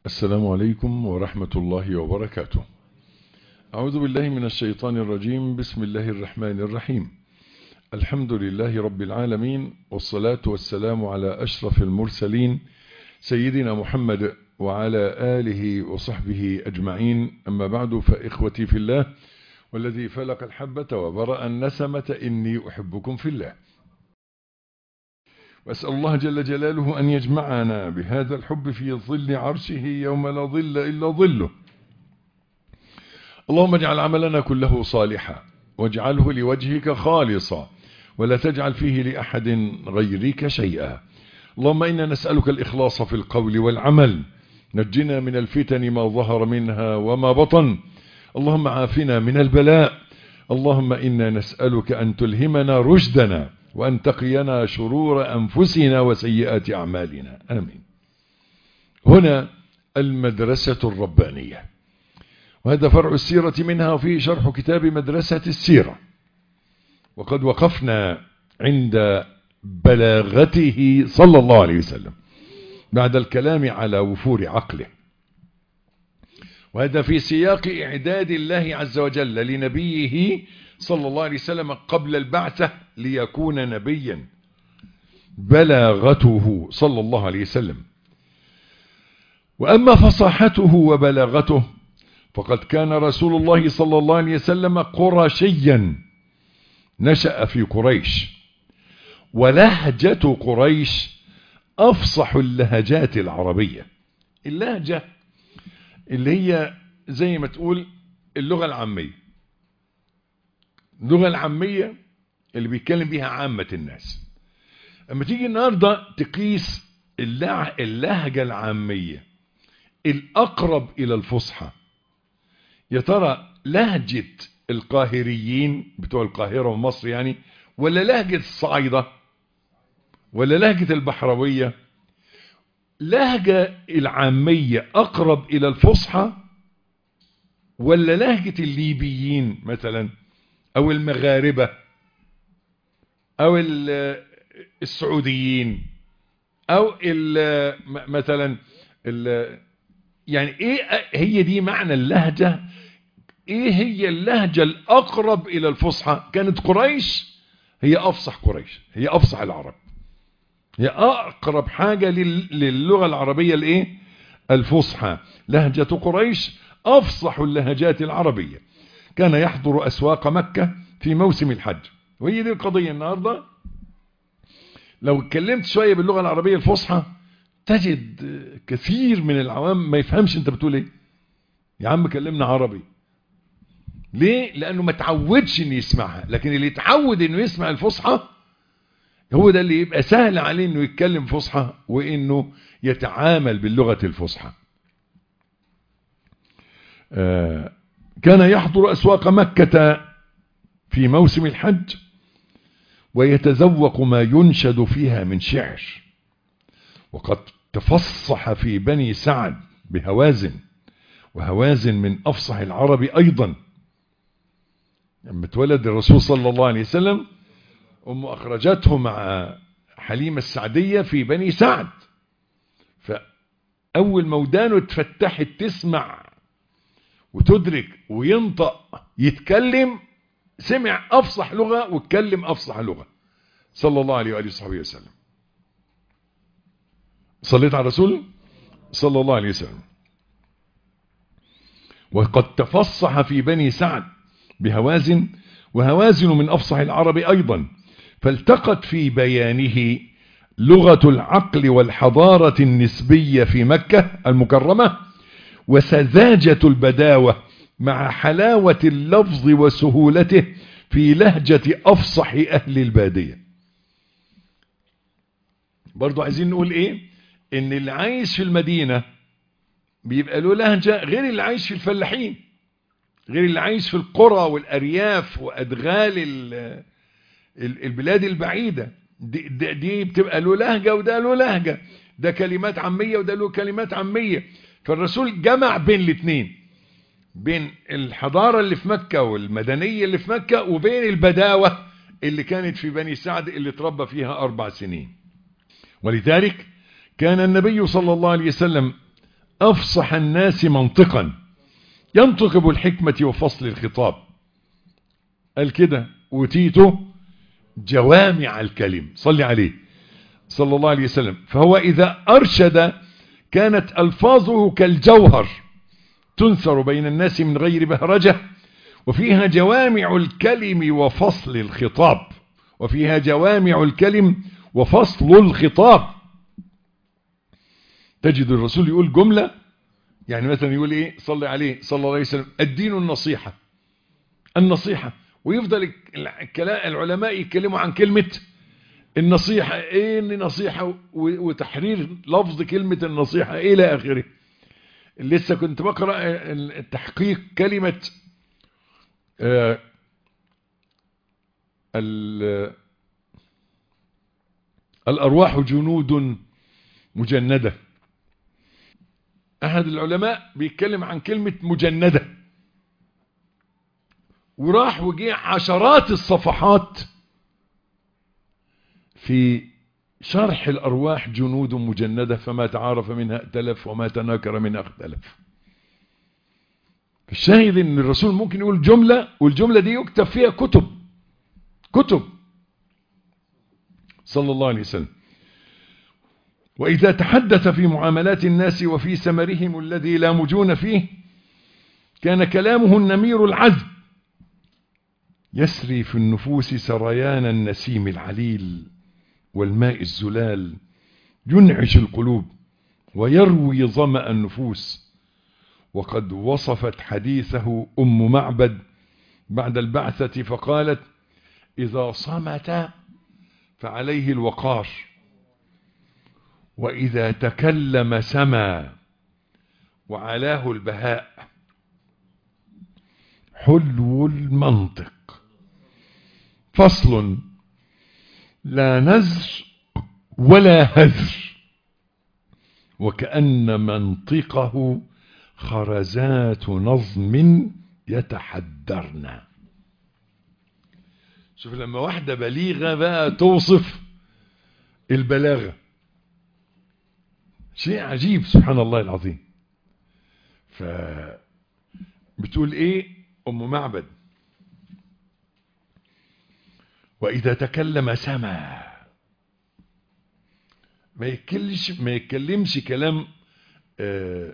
السلام عليكم ورحمة الله وبركاته أعوذ بالله من الشيطان الرجيم بسم الله الرحمن الرحيم الحمد لله رب العالمين والصلاة والسلام على أشرف المرسلين سيدنا محمد وعلى آله وصحبه أجمعين أما بعد فإخوتي في الله والذي فلق الحبة وبرأ النسمة إني أحبكم في الله وأسأل الله جل جلاله أن يجمعنا بهذا الحب في ظل عرشه يوم لا ظل إلا ظله اللهم اجعل عملنا كله صالحا واجعله لوجهك خالصا ولا تجعل فيه لأحد غيرك شيئا اللهم إنا نسألك الإخلاص في القول والعمل نجنا من الفتن ما ظهر منها وما بطن اللهم عافنا من البلاء اللهم إنا نسألك أن تلهمنا رشدنا وأن تقينا شرور أنفسنا وسيئات أعمالنا آمين هنا المدرسة الربانية وهذا فرع السيرة منها في شرح كتاب مدرسة السيرة وقد وقفنا عند بلاغته صلى الله عليه وسلم بعد الكلام على وفور عقله وهذا في سياق إعداد الله عز وجل لنبيه صلى الله عليه وسلم قبل البعثة ليكون نبيا بلاغته صلى الله عليه وسلم وأما فصاحته وبلاغته فقد كان رسول الله صلى الله عليه وسلم قرشيا نشأ في قريش ولهجة قريش أفصح اللهجات العربية اللهجة اللي هي زي ما تقول اللغة العامية اللغة العامية اللي بيتكلم بيها عامة الناس اما تيجي النهاردة تقيس اللهجة العامية الأقرب إلى الفصحى يا ترى لهجة القاهريين بتوع القاهرة ومصر يعني ولا لهجة الصعيدة ولا لهجة البحروية لهجة العامية أقرب إلى الفصحى ولا لهجة الليبيين مثلا أو المغاربة أو السعوديين أو ال مثلا ال يعني إيه هي دي معنى اللهجة إيه هي اللهجة الأقرب إلى الفصحى كانت قريش هي أفصح قريش هي أفصح العرب هي أقرب حاجة للغة العربية الإيه الفصحى لهجة قريش أفصح اللهجات العربية كان يحضر أسواق مكة في موسم الحج وهي دي القضية النهاردة لو اتكلمت شوية باللغة العربية الفصحى تجد كثير من العوام ما يفهمش انت بتقول ايه يا عم كلمنا عربي ليه لانه ما تعودش انه يسمعها لكن اللي يتعود انه يسمع الفصحى هو ده اللي يبقى سهل عليه انه يتكلم فصحى وانه يتعامل باللغة الفصحى آه كان يحضر أسواق مكة في موسم الحج ويتذوق ما ينشد فيها من شعر وقد تفصح في بني سعد بهوازن وهوازن من أفصح العرب أيضا لما اتولد الرسول صلى الله عليه وسلم أم أخرجته مع حليمة السعدية في بني سعد فأول مودانه اتفتحت تسمع وتدرك وينطق يتكلم سمع أفصح لغة واتكلم أفصح لغة صلى الله عليه وآله وصحبه وسلم صليت على الرسول صلى الله عليه وسلم وقد تفصح في بني سعد بهوازن وهوازن من أفصح العرب أيضا فالتقت في بيانه لغة العقل والحضارة النسبية في مكة المكرمة وسذاجة البداوة مع حلاوة اللفظ وسهولته في لهجة أفصح أهل البادية برضو عايزين نقول إيه إن اللي عايش في المدينة بيبقى له لهجة غير اللي عايش في الفلاحين غير اللي عايش في القرى والأرياف وأدغال البلاد البعيدة دي, دي بتبقى له لهجة وده له لهجة ده كلمات عامية وده له كلمات عامية فالرسول جمع بين الاثنين بين الحضارة اللي في مكة والمدنية اللي في مكة وبين البداوة اللي كانت في بني سعد اللي تربى فيها أربع سنين ولذلك كان النبي صلى الله عليه وسلم أفصح الناس منطقا ينطق بالحكمة وفصل الخطاب قال كده أوتيته جوامع الكلم صلي عليه صلى الله عليه وسلم فهو إذا أرشد كانت ألفاظه كالجوهر تنثر بين الناس من غير بهرجة وفيها جوامع الكلم وفصل الخطاب وفيها جوامع الكلم وفصل الخطاب تجد الرسول يقول جملة يعني مثلا يقول ايه صلى عليه صلى الله عليه وسلم الدين النصيحة النصيحة ويفضل الكلام العلماء يتكلموا عن كلمة النصيحة ايه النصيحة وتحرير لفظ كلمة النصيحة الى اخره لسه كنت بقرأ التحقيق كلمة آه الأرواح جنود مجندة أحد العلماء بيتكلم عن كلمة مجندة وراح وجي عشرات الصفحات في شرح الأرواح جنود مجندة فما تعارف منها ائتلف وما تناكر منها اختلف الشاهد ان الرسول ممكن يقول جملة والجملة دي يكتب فيها كتب كتب صلى الله عليه وسلم وإذا تحدث في معاملات الناس وفي سمرهم الذي لا مجون فيه كان كلامه النمير العذب يسري في النفوس سريان النسيم العليل والماء الزلال ينعش القلوب ويروي ظمأ النفوس وقد وصفت حديثه أم معبد بعد البعثة فقالت إذا صمت فعليه الوقار وإذا تكلم سما وعلاه البهاء حلو المنطق فصل لا نزر ولا هزر وكأن منطقه خرزات نظم يتحدرن شوف لما واحدة بليغة بقى توصف البلاغة شيء عجيب سبحان الله العظيم ف بتقول ايه ام معبد واذا تكلم سما ما يتكلمش ما يتكلمش كلام آه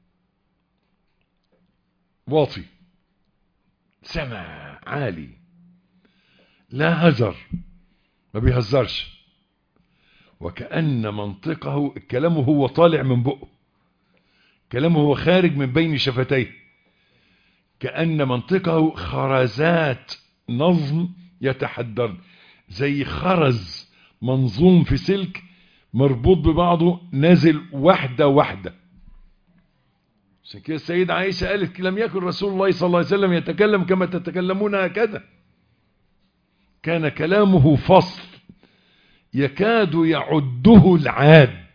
واطي سما عالي لا هزر ما بيهزرش وكأن منطقه كلامه هو طالع من بقه كلامه هو خارج من بين شفتيه كأن منطقه خرزات نظم يتحدر زي خرز منظوم في سلك مربوط ببعضه نازل واحدة واحدة عشان كده السيدة عائشة قالت لم يكن رسول الله صلى الله عليه وسلم يتكلم كما تتكلمون هكذا كان كلامه فصل يكاد يعده العاد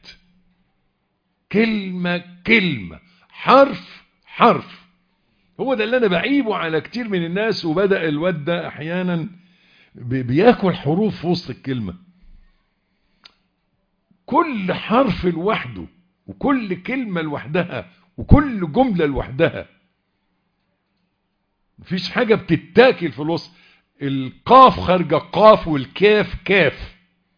كلمة كلمة حرف حرف هو ده اللي انا بعيبه على كتير من الناس وبدأ الواد ده احيانا بياكل حروف في وسط الكلمة كل حرف لوحده وكل كلمة لوحدها وكل جملة لوحدها مفيش حاجة بتتاكل في الوسط القاف خارجة قاف والكاف كاف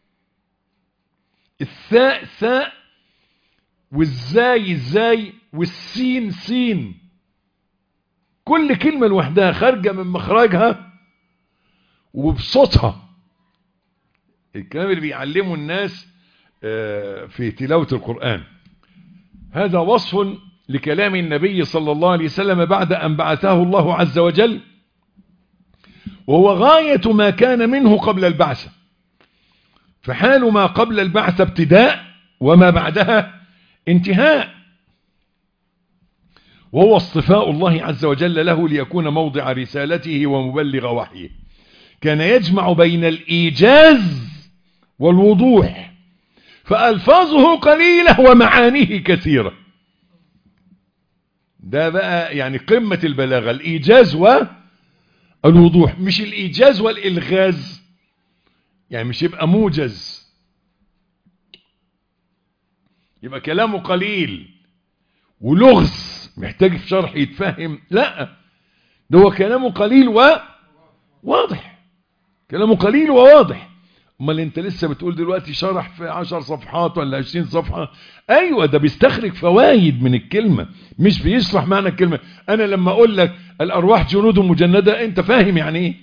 الثاء ثاء والزاي زاي والسين سين كل كلمة لوحدها خارجة من مخرجها وبصوتها الكلام اللي بيعلمه الناس في تلاوة القرآن هذا وصف لكلام النبي صلى الله عليه وسلم بعد أن بعثه الله عز وجل وهو غاية ما كان منه قبل البعثة فحال ما قبل البعثة ابتداء وما بعدها انتهاء وهو اصطفاء الله عز وجل له ليكون موضع رسالته ومبلغ وحيه كان يجمع بين الإيجاز والوضوح فألفاظه قليلة ومعانيه كثيرة ده بقى يعني قمة البلاغة الإيجاز والوضوح مش الإيجاز والإلغاز يعني مش يبقى موجز يبقى كلامه قليل ولغز محتاج في شرح يتفهم لا ده هو كلامه قليل وواضح كلامه قليل وواضح امال انت لسه بتقول دلوقتي شرح في عشر صفحات ولا عشرين صفحة ايوه ده بيستخرج فوائد من الكلمة مش بيشرح معنى الكلمة انا لما اقول لك الارواح جنود مجندة انت فاهم يعني ايه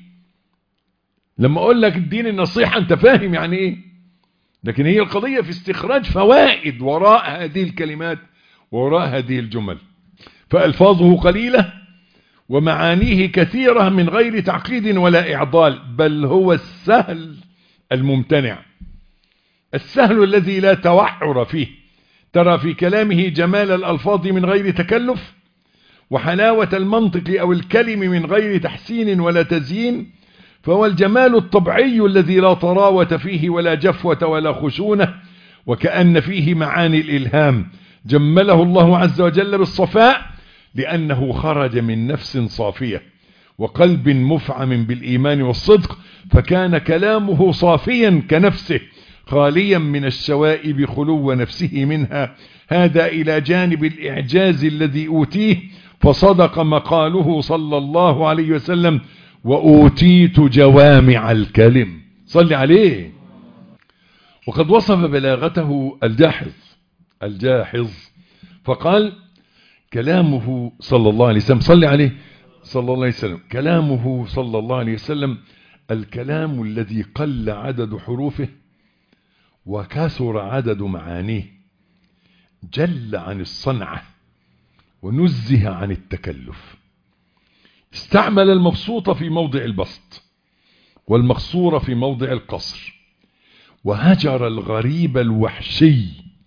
لما اقول لك الدين النصيحة انت فاهم يعني ايه لكن هي القضية في استخراج فوائد وراء هذه الكلمات وراء هذه الجمل فألفاظه قليلة ومعانيه كثيرة من غير تعقيد ولا إعضال بل هو السهل الممتنع السهل الذي لا توحر فيه ترى في كلامه جمال الألفاظ من غير تكلف وحلاوة المنطق أو الكلم من غير تحسين ولا تزيين فهو الجمال الطبيعي الذي لا طراوة فيه ولا جفوة ولا خشونة وكأن فيه معاني الإلهام جمله الله عز وجل بالصفاء لأنه خرج من نفس صافية وقلب مفعم بالإيمان والصدق فكان كلامه صافيا كنفسه خاليا من الشوائب خلو نفسه منها هذا إلى جانب الإعجاز الذي أوتيه فصدق مقاله صلى الله عليه وسلم وأوتيت جوامع الكلم صل عليه وقد وصف بلاغته الجاحظ الجاحظ فقال كلامه صلى الله عليه وسلم صل عليه صلى الله عليه وسلم كلامه صلى الله عليه وسلم الكلام الذي قل عدد حروفه وكثر عدد معانيه جل عن الصنعة ونزه عن التكلف استعمل المبسوط في موضع البسط والمقصور في موضع القصر وهجر الغريب الوحشي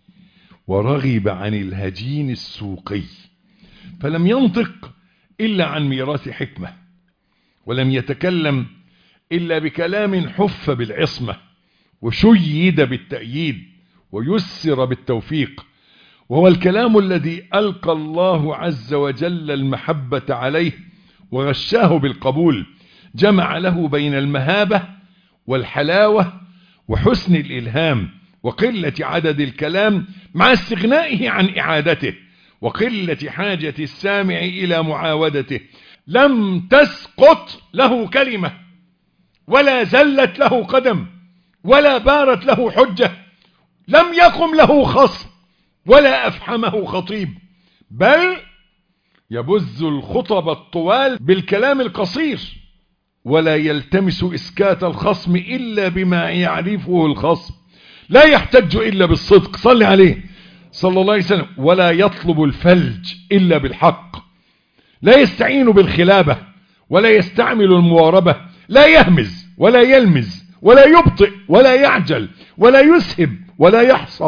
ورغب عن الهجين السوقي فلم ينطق إلا عن ميراث حكمة ولم يتكلم إلا بكلام حف بالعصمة وشيد بالتأييد ويسر بالتوفيق وهو الكلام الذي ألقى الله عز وجل المحبة عليه وغشاه بالقبول جمع له بين المهابة والحلاوة وحسن الإلهام وقلة عدد الكلام مع استغنائه عن إعادته وقلة حاجة السامع إلى معاودته لم تسقط له كلمة ولا زلت له قدم ولا بارت له حجة لم يقم له خصم ولا أفحمه خطيب بل يبز الخطب الطوال بالكلام القصير ولا يلتمس إسكات الخصم إلا بما يعرفه الخصم لا يحتج إلا بالصدق صل عليه صلى الله عليه وسلم ولا يطلب الفلج إلا بالحق لا يستعين بالخلابة ولا يستعمل المواربة لا يهمز ولا يلمز ولا يبطئ ولا يعجل ولا يسهب ولا يحصر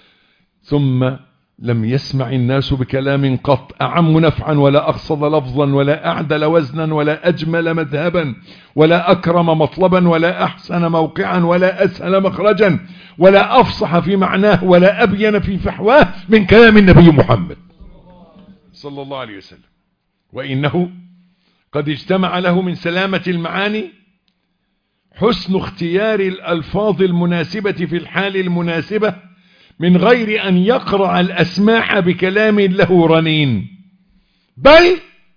ثم لم يسمع الناس بكلام قط أعم نفعا ولا أقصد لفظا ولا أعدل وزنا ولا أجمل مذهبا ولا أكرم مطلبا ولا أحسن موقعا ولا أسهل مخرجا ولا أفصح في معناه ولا أبين في فحواه من كلام النبي محمد صلى الله عليه وسلم وإنه قد اجتمع له من سلامة المعاني حسن اختيار الألفاظ المناسبة في الحال المناسبة من غير أن يقرع الأسماع بكلام له رنين بل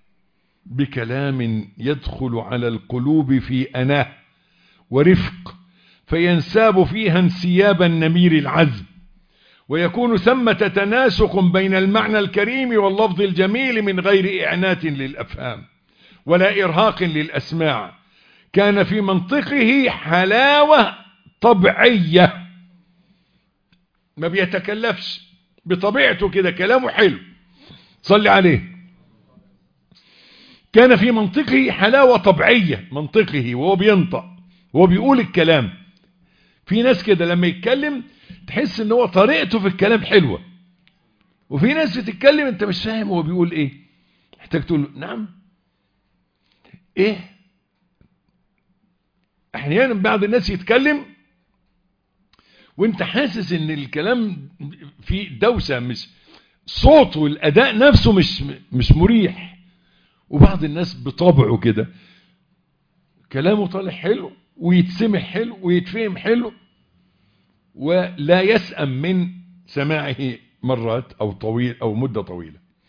بكلام يدخل على القلوب في أناه ورفق فينساب فيها انسياب النمير العذب ويكون ثمة تناسق بين المعنى الكريم واللفظ الجميل من غير إعنات للأفهام ولا إرهاق للأسماع كان في منطقه حلاوة طبيعية ما بيتكلفش بطبيعته كده كلامه حلو صلي عليه كان في منطقه حلاوة طبيعية منطقه وهو بينطق وهو بيقول الكلام في ناس كده لما يتكلم تحس ان هو طريقته في الكلام حلوة وفي ناس بتتكلم انت مش فاهم هو بيقول ايه محتاج تقول له نعم ايه احيانا بعض الناس يتكلم وانت حاسس ان الكلام فيه دوسة مش صوته والاداء نفسه مش مش مريح وبعض الناس بطبعه كده كلامه طالع حلو ويتسمع حلو ويتفهم حلو ولا يسأم من سماعه مرات او طويل او مدة طويلة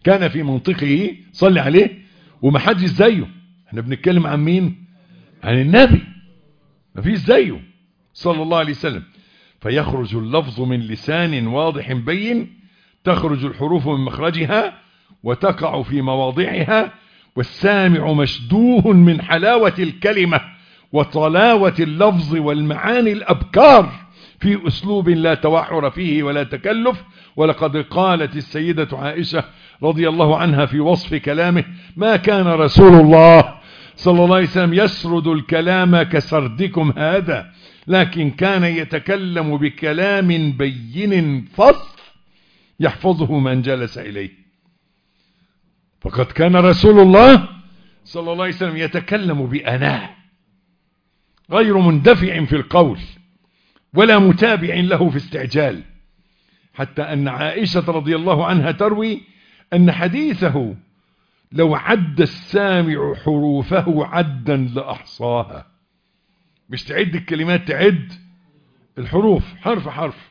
كان في منطقه صلي عليه ومحدش زيه احنا بنتكلم عن مين عن النبي مفيش زيه صلى الله عليه وسلم فيخرج اللفظ من لسان واضح بين تخرج الحروف من مخرجها وتقع في مواضعها والسامع مشدوه من حلاوة الكلمة وطلاوة اللفظ والمعاني الأبكار في أسلوب لا توحر فيه ولا تكلف ولقد قالت السيدة عائشة رضي الله عنها في وصف كلامه ما كان رسول الله صلى الله عليه وسلم يسرد الكلام كسردكم هذا لكن كان يتكلم بكلام بين فصل يحفظه من جلس إليه فقد كان رسول الله صلى الله عليه وسلم يتكلم بأناه غير مندفع في القول ولا متابع له في استعجال حتى أن عائشة رضي الله عنها تروي أن حديثه لو عد السامع حروفه عدا لأحصاها مش تعد الكلمات تعد الحروف حرف حرف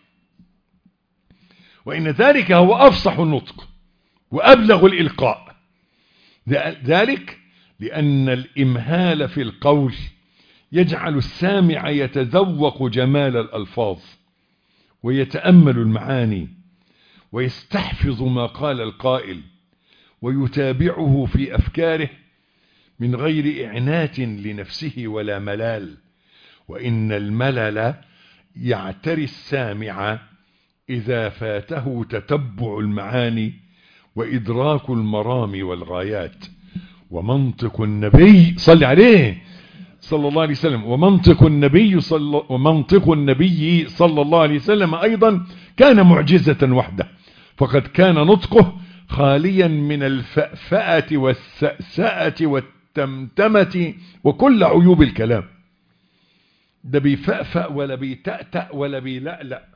وإن ذلك هو أفصح النطق وأبلغ الإلقاء ذلك لأن الإمهال في القول يجعل السامع يتذوق جمال الألفاظ ويتأمل المعاني ويستحفظ ما قال القائل ويتابعه في أفكاره من غير إعنات لنفسه ولا ملال وإن الملل يعتري السامع إذا فاته تتبع المعاني وإدراك المرام والغايات ومنطق النبي صلى عليه صلى الله عليه وسلم ومنطق النبي صلى ومنطق النبي صلى الله عليه وسلم أيضا كان معجزة وحده فقد كان نطقه خاليا من الفأفأة والسأسأة والتمتمة وكل عيوب الكلام ده بيفأفأ ولا بيتأتأ ولا بيلألأ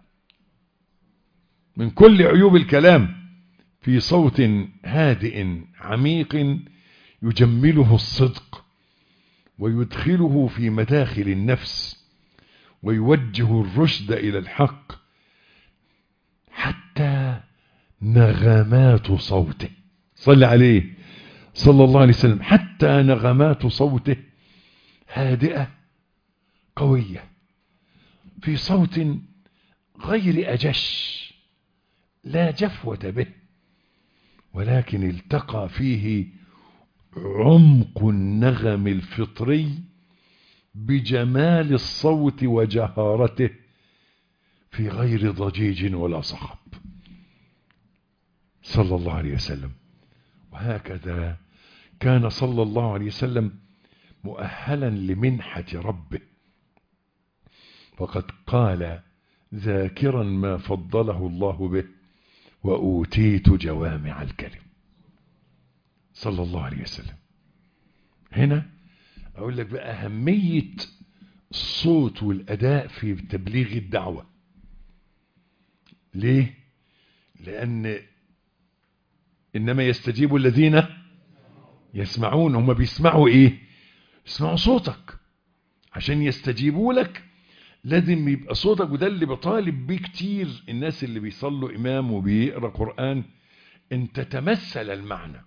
من كل عيوب الكلام في صوت هادئ عميق يجمله الصدق ويدخله في مداخل النفس ويوجه الرشد إلى الحق حتى نغمات صوته صلى عليه صلى الله عليه وسلم حتى نغمات صوته هادئة قوية في صوت غير أجش لا جفوة به ولكن التقى فيه عمق النغم الفطري بجمال الصوت وجهارته في غير ضجيج ولا صخب صلى الله عليه وسلم وهكذا كان صلى الله عليه وسلم مؤهلا لمنحة ربه فقد قال ذاكرا ما فضله الله به وأوتيت جوامع الكلم صلى الله عليه وسلم هنا أقول لك بقى أهمية الصوت والأداء في تبليغ الدعوة ليه لأن إنما يستجيب الذين يسمعون هم بيسمعوا إيه يسمعوا صوتك عشان يستجيبوا لك لازم يبقى صوتك وده اللي بطالب بيه كتير الناس اللي بيصلوا إمام وبيقرأ قرآن ان تتمثل المعنى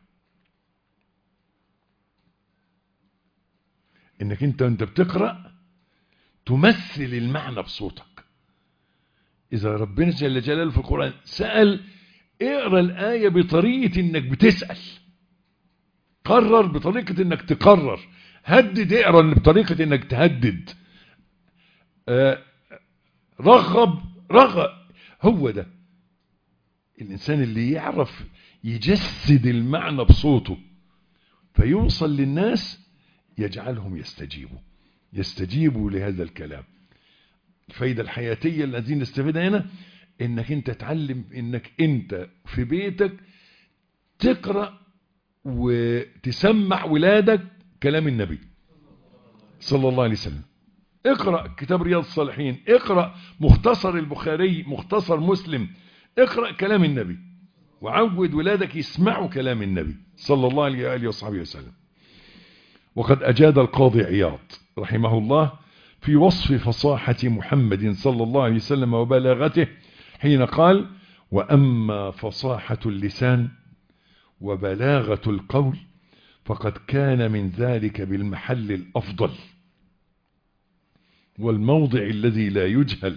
انك انت وانت بتقرأ تمثل المعنى بصوتك اذا ربنا جل جلاله في القرآن سأل اقرأ الآية بطريقة انك بتسأل قرر بطريقة انك تقرر هدد اقرأ بطريقة انك تهدد آه رغب رغب هو ده الإنسان اللي يعرف يجسد المعنى بصوته فيوصل للناس يجعلهم يستجيبوا يستجيبوا لهذا الكلام الفايدة الحياتية الذين نستفيدها هنا انك انت تعلم انك انت في بيتك تقرأ وتسمع ولادك كلام النبي صلى الله عليه وسلم اقرأ كتاب رياض الصالحين اقرأ مختصر البخاري مختصر مسلم اقرأ كلام النبي وعود ولادك يسمعوا كلام النبي صلى الله عليه وآله وصحبه وسلم وقد أجاد القاضي عياض رحمه الله في وصف فصاحة محمد صلى الله عليه وسلم وبلاغته حين قال وأما فصاحة اللسان وبلاغة القول فقد كان من ذلك بالمحل الأفضل والموضع الذي لا يجهل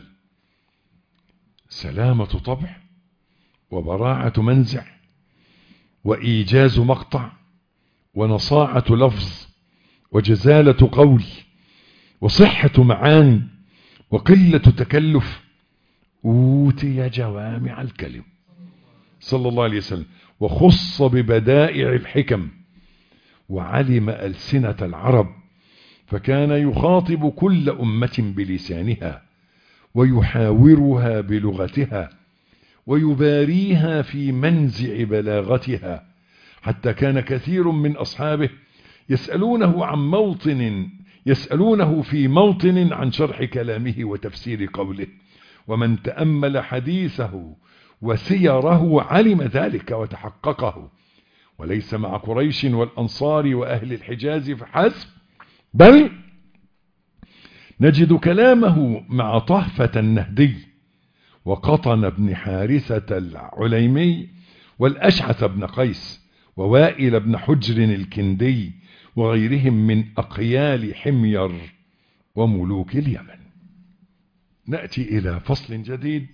سلامة طبع وبراعة منزع وإيجاز مقطع ونصاعة لفظ وجزالة قول وصحة معاني وقلة تكلف أوتي جوامع الكلم صلى الله عليه وسلم وخص ببدائع الحكم وعلم ألسنة العرب فكان يخاطب كل أمة بلسانها ويحاورها بلغتها ويباريها في منزع بلاغتها حتى كان كثير من أصحابه يسألونه عن موطن يسألونه في موطن عن شرح كلامه وتفسير قوله ومن تأمل حديثه وسيره علم ذلك وتحققه وليس مع قريش والأنصار وأهل الحجاز فحسب بل نجد كلامه مع طهفة النهدي وقطن بن حارثة العليمي والأشعث بن قيس ووائل بن حجر الكندي وغيرهم من أقيال حمير وملوك اليمن نأتي إلى فصل جديد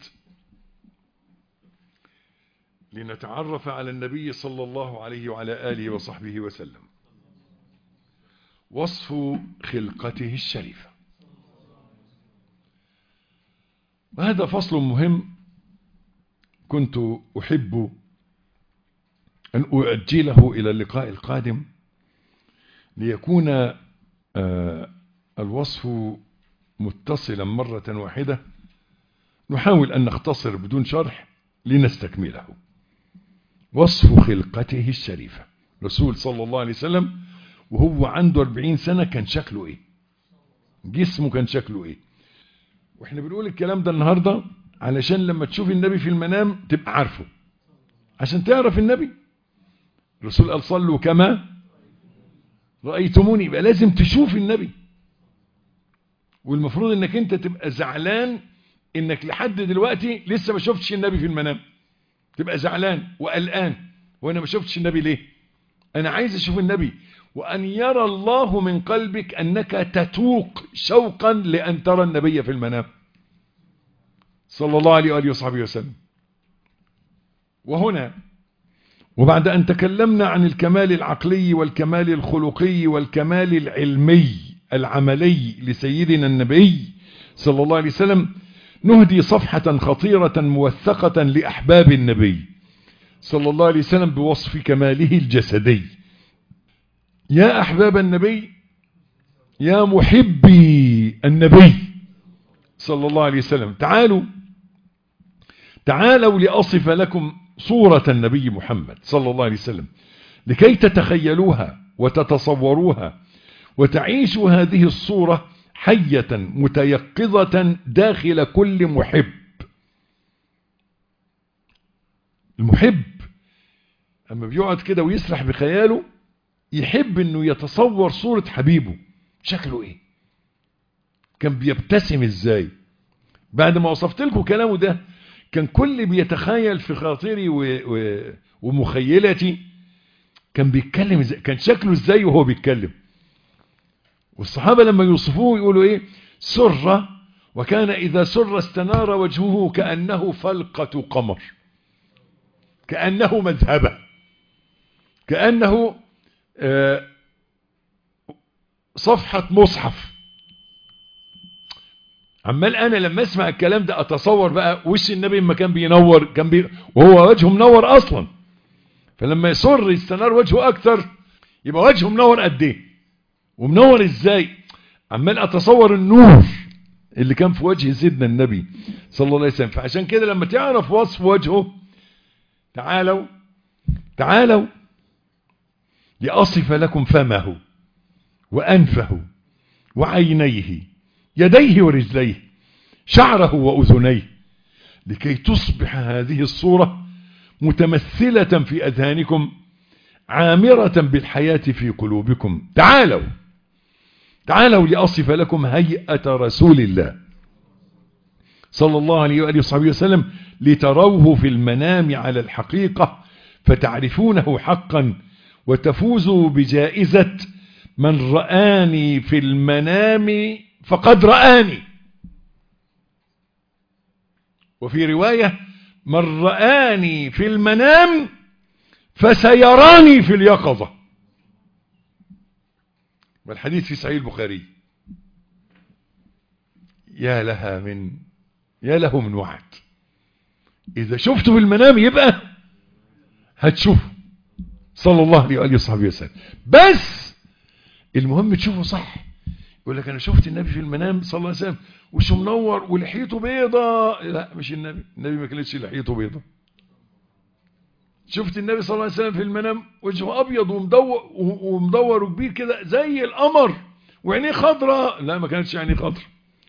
لنتعرف على النبي صلى الله عليه وعلى آله وصحبه وسلم وصف خلقته الشريفة وهذا فصل مهم كنت أحب أن أؤجله إلى اللقاء القادم ليكون الوصف متصلا مرة واحدة نحاول أن نختصر بدون شرح لنستكمله وصف خلقته الشريفة رسول صلى الله عليه وسلم وهو عنده 40 سنة كان شكله ايه جسمه كان شكله ايه واحنا بنقول الكلام ده النهاردة علشان لما تشوف النبي في المنام تبقى عارفه عشان تعرف النبي الرسول قال صلوا كما رأيتموني يبقى لازم تشوف النبي والمفروض انك انت تبقى زعلان انك لحد دلوقتي لسه ما شفتش النبي في المنام تبقى زعلان وقلقان وانا ما شفتش النبي ليه انا عايز اشوف النبي وان يرى الله من قلبك انك تتوق شوقا لان ترى النبي في المنام صلى الله عليه وآله وصحبه وسلم وهنا وبعد أن تكلمنا عن الكمال العقلي والكمال الخلقي والكمال العلمي العملي لسيدنا النبي صلى الله عليه وسلم نهدي صفحة خطيرة موثقة لأحباب النبي صلى الله عليه وسلم بوصف كماله الجسدي يا أحباب النبي يا محبي النبي صلى الله عليه وسلم تعالوا تعالوا لأصف لكم صورة النبي محمد صلى الله عليه وسلم لكي تتخيلوها وتتصوروها وتعيشوا هذه الصورة حية متيقظة داخل كل محب المحب أما بيقعد كده ويسرح بخياله يحب انه يتصور صورة حبيبه شكله ايه كان بيبتسم ازاي بعد ما وصفت لكم كلامه ده كان كل بيتخيل في خاطري و... و... ومخيلتي كان بيتكلم ازاي كان شكله ازاي وهو بيتكلم والصحابة لما يوصفوه يقولوا ايه سر وكان اذا سر استنار وجهه كأنه فلقة قمر كأنه مذهبة كأنه آه صفحة مصحف عمال انا لما اسمع الكلام ده اتصور بقى وش النبي لما كان بينور كان بي وهو وجهه منور اصلا فلما يصر يستنار وجهه اكتر يبقى وجهه منور قد ايه ومنور ازاي عمال اتصور النور اللي كان في وجه سيدنا النبي صلى الله عليه وسلم فعشان كده لما تعرف وصف وجهه تعالوا تعالوا لأصف لكم فمه وأنفه وعينيه يديه ورجليه شعره وأذنيه لكي تصبح هذه الصورة متمثلة في أذهانكم عامرة بالحياة في قلوبكم تعالوا تعالوا لأصف لكم هيئة رسول الله صلى الله عليه وآله وصحبه وسلم لتروه في المنام على الحقيقة فتعرفونه حقا وتفوزوا بجائزة من رآني في المنام فقد رآني وفي رواية من رآني في المنام فسيراني في اليقظة والحديث في صحيح البخاري يا لها من يا له من وعد إذا شفته في المنام يبقى هتشوفه صلى الله عليه وآله وصحبه وسلم بس المهم تشوفه صح يقول لك أنا شفت النبي في المنام صلى الله عليه وسلم وشه منور ولحيته بيضة لا مش النبي النبي ما كانتش لحيته بيضة شفت النبي صلى الله عليه وسلم في المنام وجهه أبيض ومدور, ومدور وكبير كده زي القمر وعينيه خضراء لا ما كانتش عينيه خضراء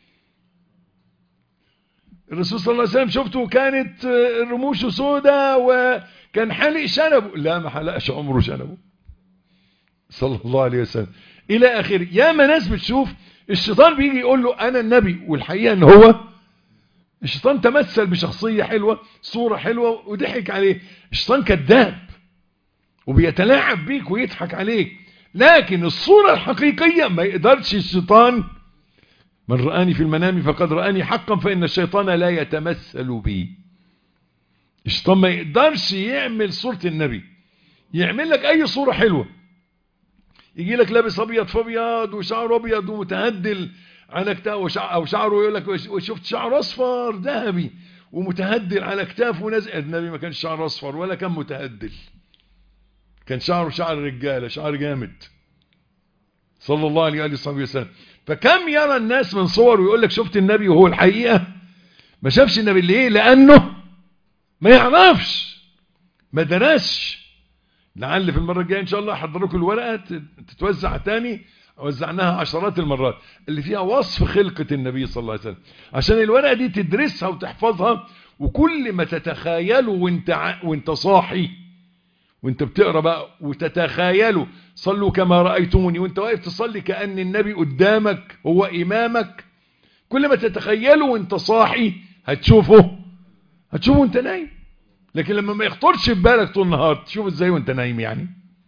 الرسول صلى الله عليه وسلم شفته كانت رموشه سودة وكان حلق شنبه لا ما حلقش عمره شنبه صلى الله عليه وسلم الى اخره ياما ناس بتشوف الشيطان بيجي يقول له انا النبي والحقيقه ان هو الشيطان تمثل بشخصيه حلوه صوره حلوه وضحك عليه الشيطان كذاب وبيتلاعب بيك ويضحك عليك لكن الصوره الحقيقيه ما يقدرش الشيطان من رآني في المنام فقد رآني حقا فإن الشيطان لا يتمثل بي الشيطان ما يقدرش يعمل صورة النبي يعمل لك أي صورة حلوة يجي لك لابس أبيض فأبيض وشعره أبيض ومتهدل على كتاف وشع... أو شعره يقول لك وشفت شعر أصفر ذهبي ومتهدل على كتافه ونازل النبي ما كان شعر أصفر ولا كان متهدل كان شعره شعر رجالة شعر جامد صلى الله عليه وآله وصحبه وسلم فكم يرى الناس من صور ويقول لك شفت النبي وهو الحقيقة ما شافش النبي ليه لأنه ما يعرفش ما درسش لعل في المرة الجاية إن شاء الله أحضر لكم الورقة تتوزع تاني وزعناها عشرات المرات اللي فيها وصف خلقة النبي صلى الله عليه وسلم عشان الورقة دي تدرسها وتحفظها وكل ما تتخيله وانت, ع... وانت صاحي وانت بتقرا بقى وتتخيله صلوا كما رأيتموني وانت واقف تصلي كأن النبي قدامك هو إمامك كل ما تتخيله وانت صاحي هتشوفه هتشوفه وانت نايم لكن لما ما يخطرش في بالك طول النهار تشوفه ازاي وانت نايم يعني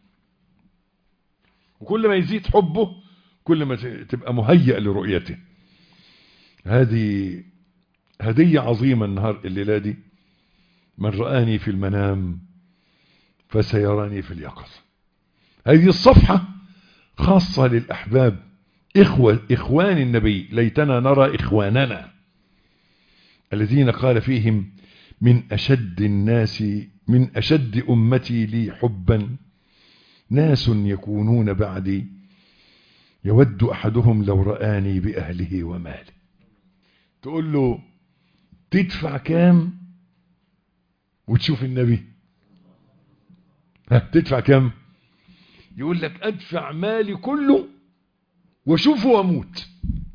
وكل ما يزيد حبه كل ما تبقى مهيئ لرؤيته هذه هدية عظيمة النهار الليلة دي من رآني في المنام فسيراني في اليقظة هذه الصفحة خاصة للأحباب إخوة إخوان النبي ليتنا نرى إخواننا الذين قال فيهم من أشد الناس من أشد أمتي لي حبا ناس يكونون بعدي يود أحدهم لو رآني بأهله وماله تقول له تدفع كام وتشوف النبي ها تدفع كام يقول لك ادفع مالي كله واشوفه واموت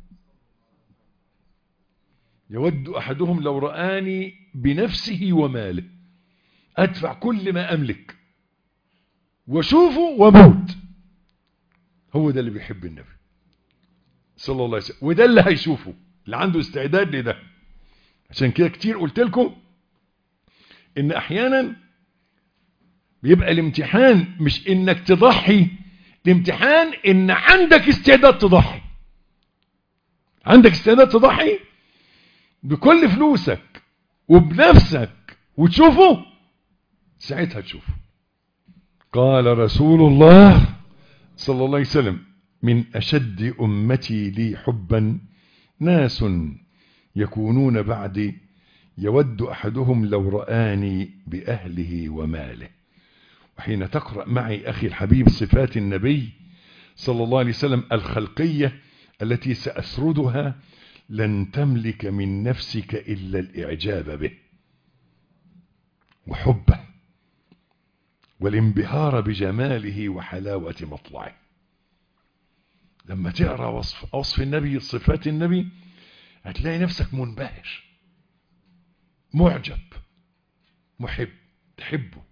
يود احدهم لو رآني بنفسه وماله ادفع كل ما املك واشوفه واموت هو ده اللي بيحب النبي صلى الله عليه وسلم وده اللي هيشوفه اللي عنده استعداد لده عشان كده كتير قلت لكم ان احيانا بيبقى الامتحان مش انك تضحي الامتحان ان عندك استعداد تضحي عندك استعداد تضحي بكل فلوسك وبنفسك وتشوفه ساعتها تشوفه قال رسول الله صلى الله عليه وسلم من أشد أمتي لي حبا ناس يكونون بعدي يود أحدهم لو رآني بأهله وماله وحين تقرأ معي أخي الحبيب صفات النبي صلى الله عليه وسلم الخلقية التي سأسردها لن تملك من نفسك إلا الإعجاب به وحبه والانبهار بجماله وحلاوة مطلعه لما تقرأ وصف, وصف النبي صفات النبي هتلاقي نفسك منبهر معجب محب تحبه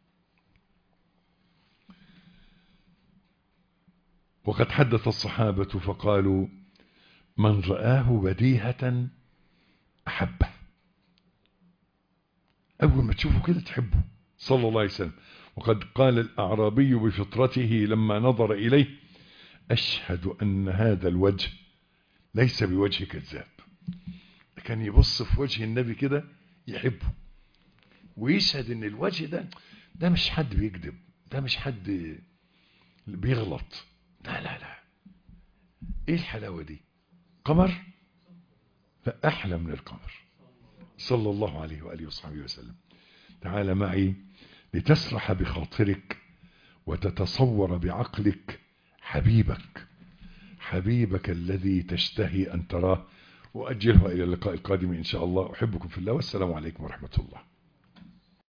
وقد حدث الصحابة فقالوا من رآه بديهة أحبه أول ما تشوفه كده تحبه صلى الله عليه وسلم وقد قال الأعرابي بفطرته لما نظر إليه أشهد أن هذا الوجه ليس بوجه كذاب كان يبص في وجه النبي كده يحبه ويشهد ان الوجه ده ده مش حد بيكذب ده مش حد بيغلط لا لا لا ايه الحلاوة دي قمر لا احلى من القمر صلى الله عليه وآله وصحبه وسلم تعال معي لتسرح بخاطرك وتتصور بعقلك حبيبك حبيبك الذي تشتهي أن تراه وأجله إلى اللقاء القادم إن شاء الله أحبكم في الله والسلام عليكم ورحمة الله